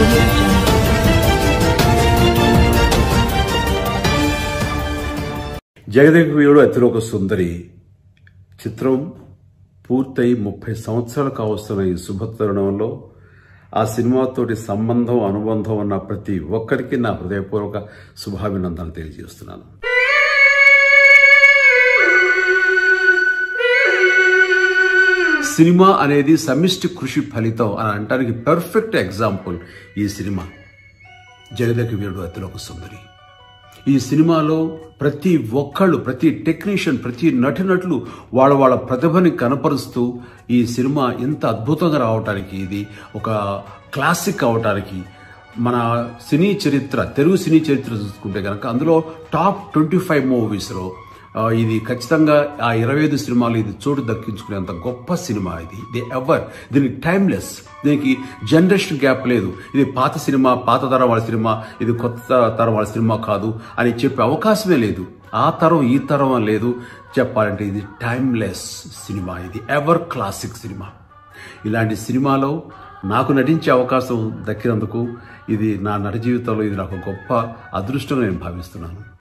జగదేక వీరుడు అతిలోక సుందరి చిత్రం పూర్తయి ముప్పై సంవత్సరాలు కావస్తున్న ఈ శుభతరుణంలో ఆ సినిమాతోటి సంబంధం అనుబంధం ఉన్న ప్రతి ఒక్కరికి నా హృదయపూర్వక శుభాభినందనలు తెలియజేస్తున్నాను సినిమా అనేది సమిష్టి కృషి ఫలితం అని అంటానికి పర్ఫెక్ట్ ఎగ్జాంపుల్ ఈ సినిమా జగదేక వీరుడు అతిలోక సుందరి ఈ సినిమాలో ప్రతి ఒక్కళ్ళు ప్రతి టెక్నీషియన్ ప్రతి నటినట్లు వాళ్ళ వాళ్ళ ప్రతిభని కనపరుస్తూ ఈ సినిమా ఇంత అద్భుతంగా రావటానికి ఇది ఒక క్లాసిక్ అవటానికి మన సినీ చరిత్ర తెలుగు సినీ చరిత్ర చూసుకుంటే కనుక అందులో టాప్ ట్వంటీ ఫైవ్ మూవీస్లో ఆ, ఇది ఖచ్చితంగా ఆ ఇరవై ఐదు సినిమాలు ఇది చోటు దక్కించుకునేంత గొప్ప సినిమా ఇది ఇది ఎవర్ దీనికి టైమ్లెస్ దీనికి జనరేషన్ గ్యాప్ లేదు ఇది పాత సినిమా పాత తరం వాళ్ళ సినిమా ఇది కొత్త తరం వాళ్ళ సినిమా కాదు అని చెప్పే అవకాశమే లేదు ఆ తరం ఈ తరం అని లేదు చెప్పాలంటే ఇది టైమ్లెస్ సినిమా ఇది ఎవర్ క్లాసిక్ సినిమా ఇలాంటి సినిమాలో నాకు నటించే అవకాశం దక్కినందుకు ఇది నా నట జీవితంలో ఇది నాకు గొప్ప అదృష్టంగా నేను భావిస్తున్నాను